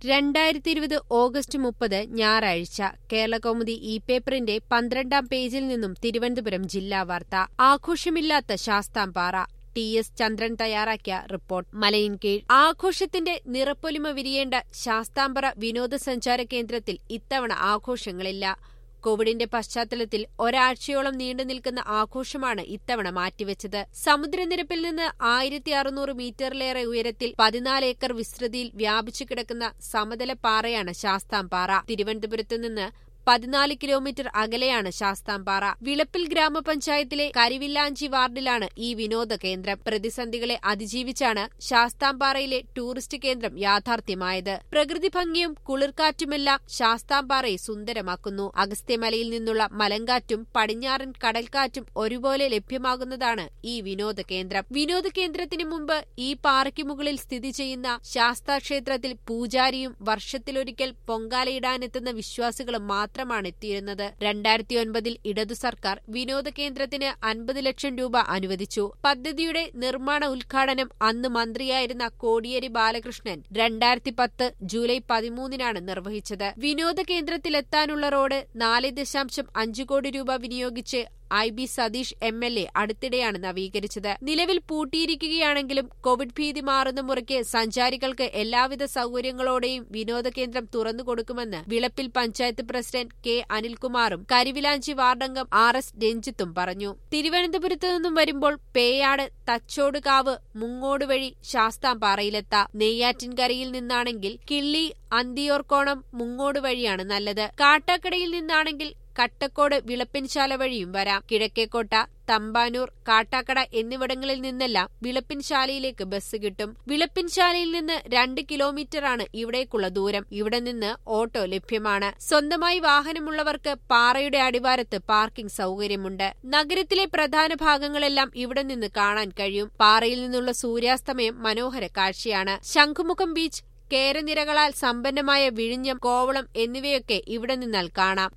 രണ്ടായിരത്തി ഇരുപത് ഓഗസ്റ്റ് മുപ്പത് ഞായറാഴ്ച കേരളകൗമുദി ഇ പേപ്പറിന്റെ പന്ത്രണ്ടാം പേജിൽ നിന്നും തിരുവനന്തപുരം ജില്ലാ വാർത്ത ആഘോഷമില്ലാത്ത ശാസ്താംപാറ ടി എസ് ചന്ദ്രൻ തയ്യാറാക്കിയ റിപ്പോർട്ട് മലയിൻകീഴ് ആഘോഷത്തിന്റെ നിറപ്പൊലിമ വിരിയേണ്ട ശാസ്താംബറ വിനോദസഞ്ചാര കേന്ദ്രത്തിൽ ഇത്തവണ ആഘോഷങ്ങളില്ല കോവിഡിന്റെ പശ്ചാത്തലത്തിൽ ഒരാഴ്ചയോളം നീണ്ടു നിൽക്കുന്ന ആഘോഷമാണ് ഇത്തവണ മാറ്റിവെച്ചത് സമുദ്രനിരപ്പിൽ നിന്ന് ആയിരത്തി അറുന്നൂറ് മീറ്ററിലേറെ ഉയരത്തിൽ പതിനാല് ഏക്കർ വിസ്തൃതിയിൽ വ്യാപിച്ചു കിടക്കുന്ന സമതല പാറയാണ് ശാസ്താംപാറ തിരുവനന്തപുരത്ത് നിന്ന് പതിനാല് കിലോമീറ്റർ അകലെയാണ് ശാസ്താംപാറ വിളപ്പിൽ ഗ്രാമപഞ്ചായത്തിലെ കരിവില്ലാഞ്ചി വാർഡിലാണ് ഈ വിനോദ കേന്ദ്രം പ്രതിസന്ധികളെ അതിജീവിച്ചാണ് ശാസ്താംപാറയിലെ ടൂറിസ്റ്റ് കേന്ദ്രം യാഥാർത്ഥ്യമായത് പ്രകൃതി ഭംഗിയും കുളിർക്കാറ്റുമെല്ലാം ശാസ്താംപാറയെ സുന്ദരമാക്കുന്നു അഗസ്ത്യമലയിൽ നിന്നുള്ള മലങ്കാറ്റും പടിഞ്ഞാറൻ കടൽക്കാറ്റും ഒരുപോലെ ലഭ്യമാകുന്നതാണ് ഈ വിനോദ കേന്ദ്രം വിനോദ കേന്ദ്രത്തിന് മുമ്പ് ഈ പാറയ്ക്ക് മുകളിൽ സ്ഥിതി ചെയ്യുന്ന ശാസ്താക്ഷേത്രത്തിൽ പൂജാരിയും വർഷത്തിലൊരിക്കൽ പൊങ്കാലയിടാനെത്തുന്ന വിശ്വാസികളും മാത്രം മാത്രമാണ് എത്തിയിരുന്നത് രണ്ടായിരത്തി ഒൻപതിൽ ഇടതു സർക്കാർ വിനോദ കേന്ദ്രത്തിന് അൻപത് ലക്ഷം രൂപ അനുവദിച്ചു പദ്ധതിയുടെ നിർമ്മാണ ഉദ്ഘാടനം അന്ന് മന്ത്രിയായിരുന്ന കോടിയേരി ബാലകൃഷ്ണൻ രണ്ടായിരത്തി പത്ത് ജൂലൈ പതിമൂന്നിനാണ് നിർവഹിച്ചത് വിനോദ കേന്ദ്രത്തിലെത്താനുള്ള റോഡ് നാല് ദശാംശം അഞ്ച് കോടി രൂപ വിനിയോഗിച്ച് I B Satheesh M L A അടുത്തിടെയാണ് നവീകരിച്ചത് നിലവിൽ പൂട്ടിയിരിക്കുകയാണെങ്കിലും കോവിഡ് ഭീതി മാറുന്ന മുറയ്ക്ക് സഞ്ചാരികൾക്ക് എല്ലാവിധ സൗകര്യങ്ങളോടെയും വിനോദ കേന്ദ്രം തുറന്നുകൊടുക്കുമെന്ന് വിളപ്പിൽ പഞ്ചായത്ത് പ്രസിഡന്റ് കെ അനിൽകുമാറും കരിവിലാഞ്ചി വാർഡംഗം ആർ എസ് രഞ്ജിത്തും പറഞ്ഞു തിരുവനന്തപുരത്തു നിന്നും വരുമ്പോൾ പേയാട് തച്ചോടുകാവ് മുങ്ങോട് വഴി ശാസ്താംപാറയിലെത്താം നെയ്യാറ്റിൻകരയിൽ നിന്നാണെങ്കിൽ കിള്ളി അന്തിയോർക്കോണം മുങ്ങോട് വഴിയാണ് നല്ലത് കാട്ടാക്കടയിൽ നിന്നാണെങ്കിൽ കട്ടക്കോട് വിളപ്പിൻശാല വഴിയും വരാം കിഴക്കേക്കോട്ട തമ്പാനൂർ കാട്ടാക്കട എന്നിവിടങ്ങളിൽ നിന്നെല്ലാം വിളപ്പിൻശാലയിലേക്ക് ബസ് കിട്ടും വിളപ്പിൻശാലയിൽ നിന്ന് രണ്ട് കിലോമീറ്ററാണ് ഇവിടേക്കുള്ള ദൂരം ഇവിടെ നിന്ന് ഓട്ടോ ലഭ്യമാണ് സ്വന്തമായി വാഹനമുള്ളവർക്ക് പാറയുടെ അടിവാരത്ത് പാർക്കിംഗ് സൗകര്യമുണ്ട് നഗരത്തിലെ പ്രധാന ഭാഗങ്ങളെല്ലാം ഇവിടെ നിന്ന് കാണാൻ കഴിയും പാറയിൽ നിന്നുള്ള സൂര്യാസ്തമയം മനോഹര കാഴ്ചയാണ് ശംഖുമുഖം ബീച്ച് കേരനിരകളാൽ സമ്പന്നമായ വിഴിഞ്ഞം കോവളം എന്നിവയൊക്കെ ഇവിടെ നിന്നാൽ കാണാം